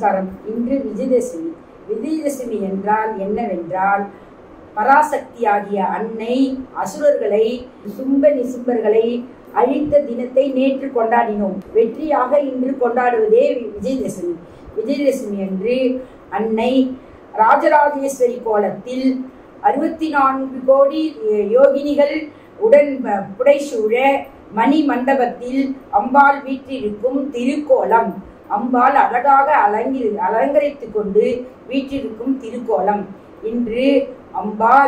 நமஸ்காரம் இன்று விஜயதசமி விஜயதசமி என்றால் என்னவென்றால் பராசக்தியாகிய அன்னை அசுரர்களை சும்ப நிசும்பர்களை அழித்த தினத்தை நேற்று கொண்டாடினோம் வெற்றியாக இன்று கொண்டாடுவதே விஜயதசமி விஜயதசமி அன்று அன்னை ராஜராஜேஸ்வரி கோலத்தில் அறுபத்தி நான்கு கோடி யோகினிகள் உடன் புடைசூழ மணி மண்டபத்தில் அம்பாள் வீற்றிருக்கும் திருக்கோலம் அம்பாள் அழகாக அலங்கி அலங்கரித்து கொண்டு வீற்றிருக்கும் திருக்கோலம் இன்று அம்பாள்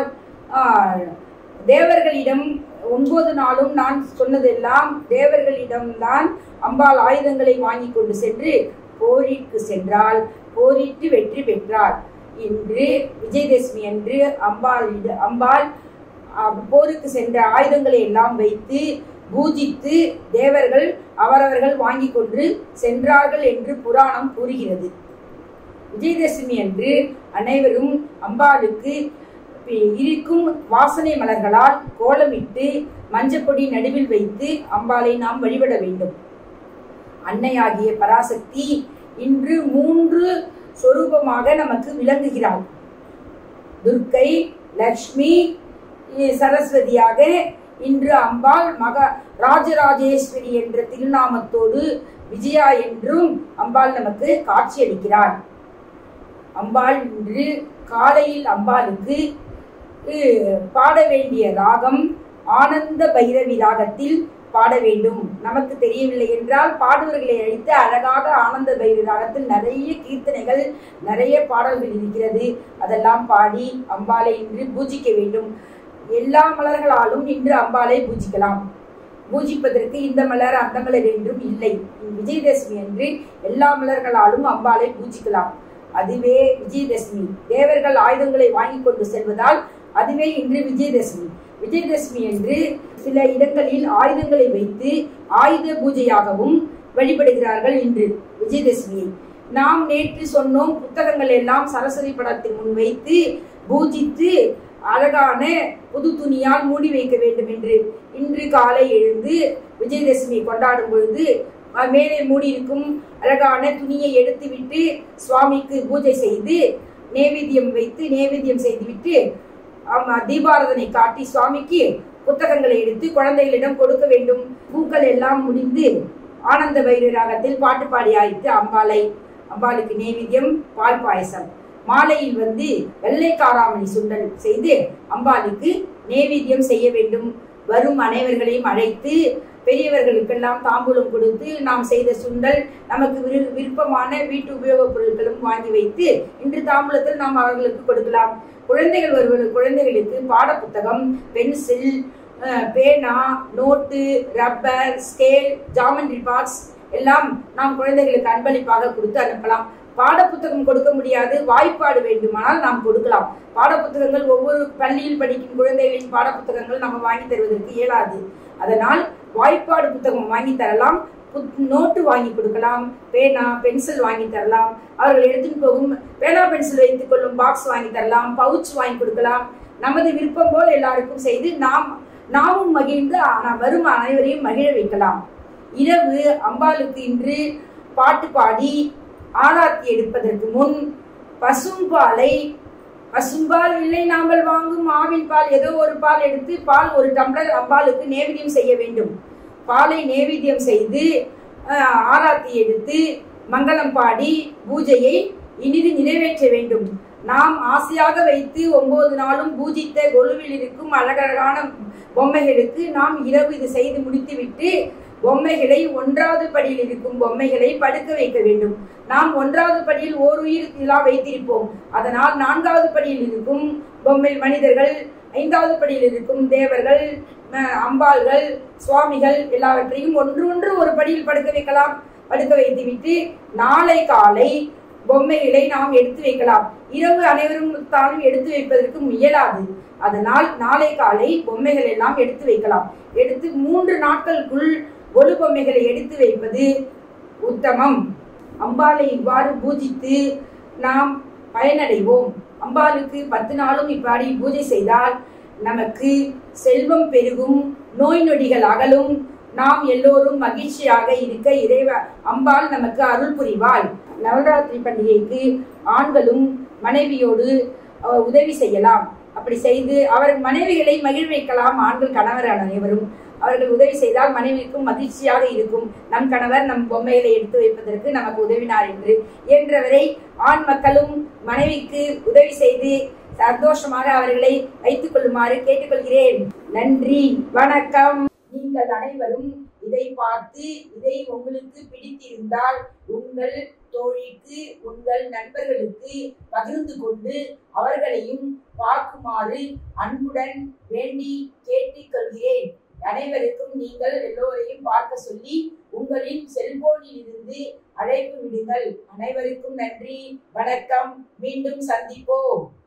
தேவர்களிடம் ஒன்பது நாளும் நான் சொன்னதெல்லாம் தேவர்களிடம்தான் அம்பாள் ஆயுதங்களை வாங்கி கொண்டு சென்று போரிற்கு சென்றால் போரிட்டு வெற்றி பெற்றாள் இன்று விஜயதசமி அன்று அம்பாள் அம்பாள் போருக்கு சென்ற ஆயுதங்களை எல்லாம் வைத்து பூஜித்து தேவர்கள் அவரவர்கள் வாங்கி கொண்டு சென்றார்கள் என்று புராணம் கூறுகிறது விஜயதசமி அன்று அனைவரும் அம்பாளுக்கு இருக்கும் வாசனை மலர்களால் கோலமிட்டு மஞ்சப்பொடி நடுவில் வைத்து அம்பாளை நாம் வழிபட வேண்டும் அன்னையாகிய பராசக்தி இன்று மூன்று சொரூபமாக நமக்கு விளங்குகிறாள் துர்க்கை லக்ஷ்மி சரஸ்வதியாக இன்று அம்பாள் மக ராஜராஜேஸ்வரி என்ற திருநாமத்தோடு விஜயா என்றும் அம்பாள் நமக்கு காட்சியளிக்கிறாள் அம்பாள் இன்று காலையில் அம்பாளுக்கு பாட வேண்டிய ராகம் ஆனந்த பைரவி ராகத்தில் பாட வேண்டும் நமக்கு தெரியவில்லை என்றால் பாடுவர்களை அழித்து அழகாக ஆனந்த பைரவி ராகத்தில் நிறைய கீர்த்தனைகள் நிறைய பாடல்கள் இருக்கிறது அதெல்லாம் பாடி அம்பாளை இன்று பூஜிக்க வேண்டும் எல்லா மலர்களாலும் இன்று அம்பாளை பூஜிக்கலாம் பூஜிப்பதற்கு இந்த மலர் அந்த மலர் என்றும் இல்லை விஜயதசமி அன்று எல்லா மலர்களாலும் அம்பாளை பூஜிக்கலாம் அதுவே விஜயதசமி தேவர்கள் ஆயுதங்களை வாங்கி கொண்டு செல்வதால் அதுவே இன்று விஜயதசமி விஜயதசமி என்று சில இடங்களில் ஆயுதங்களை வைத்து ஆயுத பூஜையாகவும் வழிபடுகிறார்கள் இன்று விஜயதசமியை நாம் நேற்று சொன்னோம் புத்தகங்கள் எல்லாம் சரஸ்வதி படத்தின் முன் வைத்து பூஜித்து அழகான புது துணியால் மூடி வைக்க வேண்டும் என்று இன்று காலை எழுந்து விஜயதசமி கொண்டாடும் பொழுது மேலே மூடி இருக்கும் அழகான துணியை எடுத்துவிட்டு சுவாமிக்கு பூஜை செய்து நேவேத்தியம் வைத்து நேவேத்தியம் செய்துவிட்டு தீபாரதனை காட்டி சுவாமிக்கு புத்தகங்களை எடுத்து குழந்தைகளிடம் கொடுக்க வேண்டும் பூக்கள் எல்லாம் முடிந்து ஆனந்த பைர ராகத்தில் பாட்டு பாடி ஆயிட்டு அம்பாளை அம்பாளுக்கு நேவேத்தியம் பால் பாயசம் மாலையில் வந்து வெள்ளை காராமணி சுண்டல் செய்து அம்பாளுக்கு நேவேத்தியம் செய்ய வேண்டும் வரும் அனைவர்களையும் அழைத்து பெரியவர்களுக்கெல்லாம் தாம்பூலம் கொடுத்து நாம் செய்த சுண்டல் நமக்கு விரு விருப்பமான வீட்டு உபயோகப் பொருட்களும் வாங்கி வைத்து இன்று தாம்பூலத்தில் நாம் அவர்களுக்கு கொடுக்கலாம் குழந்தைகள் வருவது குழந்தைகளுக்கு பாடப்புத்தகம் பென்சில் பேனா note rubber scale geometry box எல்லாம் நாம் குழந்தைகளுக்கு அன்பளிப்பாக கொடுத்து அனுப்பலாம் பாடப்புத்தகம் கொடுக்க முடியாது வாய்ப்பாடு வேண்டுமானால் நாம் கொடுக்கலாம் பாடப்புத்தகங்கள் ஒவ்வொரு பள்ளியில் படிக்கும் குழந்தைகளின் பாடப்புத்தகங்கள் நம்ம வாங்கி தருவதற்கு இயலாது அதனால் வாய்ப்பாடு புத்தகம் வாங்கி தரலாம் நோட்டு வாங்கி கொடுக்கலாம் பேனா பென்சில் வாங்கி தரலாம் அவர்கள் எடுத்துட்டு போகும் பேனா பென்சில் வைத்துக் கொள்ளும் பாக்ஸ் வாங்கி தரலாம் பவுச் வாங்கி கொடுக்கலாம் நமது விருப்பம் போல் எல்லாருக்கும் செய்து நாம் நாமும் மகிழ்ந்து வரும் அனைவரையும் மகிழ வைக்கலாம் இரவு அம்பாளுக்கு இன்று பாட்டு பாடி ஆராத்தி எடுப்பதற்கு முன் பசும்பாலை பசும்பால் இல்லை நாமல் வாங்கும் ஆவின் பால் ஏதோ ஒரு பால் எடுத்து பால் ஒரு டம்ளர் அம்பாளுக்கு நேவேத்தியம் செய்ய வேண்டும் பாலை நேவேத்தியம் செய்து ஆராத்தி எடுத்து மங்களம் பாடி பூஜையை இனிது நிறைவேற்ற வேண்டும் நாம் ஆசையாக வைத்து ஒன்பது நாளும் பூஜித்த கொலுவில் இருக்கும் அழகழகான பொம்மைகளுக்கு நாம் இரவு இது செய்து முடித்துவிட்டு பொம்மைகளை ஒன்றாவது படியில் இருக்கும் பொம்மைகளை படுக்க வைக்க வேண்டும் நாம் ஒன்றாவது படியில் ஓர் உயிர் இதெல்லாம் வைத்திருப்போம் அதனால் நான்காவது படியில் இருக்கும் பொம்மை மனிதர்கள் ஐந்தாவது படியில் இருக்கும் தேவர்கள் அம்பாள்கள் சுவாமிகள் எல்லாவற்றையும் ஒன்று ஒன்று ஒரு படியில் படுக்க வைக்கலாம் படுக்க வைத்துவிட்டு நாளை காலை பொம்மைகளை நாம் எடுத்து வைக்கலாம் இரவு அனைவரும் தானும் எடுத்து வைப்பதற்கு முயலாது அதனால் நாளை காலை பொம்மைகள் எல்லாம் எடுத்து வைக்கலாம் எடுத்து மூன்று நாட்களுக்குள் ஒளி பொம்மைகளை எடுத்து வைப்பது உத்தமம் அம்பாளை இவ்வாறு பூஜித்து நாம் பயனடைவோம் அம்பாளுக்கு பத்து நாளும் இப்பாடி பூஜை செய்தால் நமக்கு செல்வம் பெருகும் நோய் நொடிகள் அகலும் நாம் எல்லோரும் மகிழ்ச்சியாக இருக்க இறைவ அம்பாள் நமக்கு அருள் புரிவாள் நவராத்திரி பண்டிகைக்கு ஆண்களும் மனைவியோடு அஹ், உதவி செய்யலாம் அப்படி செய்து அவர் மனைவிகளை மகிழ்விக்கலாம் ஆண்கள் கணவர் அனைவரும் அவர்கள் உதவி செய்தால் மனைவிக்கும் மகிழ்ச்சியாக இருக்கும் நம் கணவர் நம் பொம்மைகளை எடுத்து வைப்பதற்கு நமக்கு உதவினார் என்று இயன்றவரை ஆண் மக்களும் மனைவிக்கு உதவி செய்து சந்தோஷமாக அவர்களை வைத்துக் கொள்ளுமாறு கேட்டுக்கொள்கிறேன் நன்றி வணக்கம் நீங்கள் அனைவரும் இதை பார்த்து இதை உங்களுக்கு பிடித்திருந்தால் உங்கள் தோழிக்கு உங்கள் நண்பர்களுக்கு பகிர்ந்து கொண்டு அவர்களையும் பார்க்குமாறு அன்புடன் வேண்டி கேட்டுக்கொள்கிறேன் அனைவருக்கும் நீங்கள் எல்லோரையும் பார்க்க சொல்லி உங்களின் செல்போனில் இருந்து அழைப்பு விடுங்கள் அனைவருக்கும் நன்றி வணக்கம் மீண்டும் சந்திப்போம்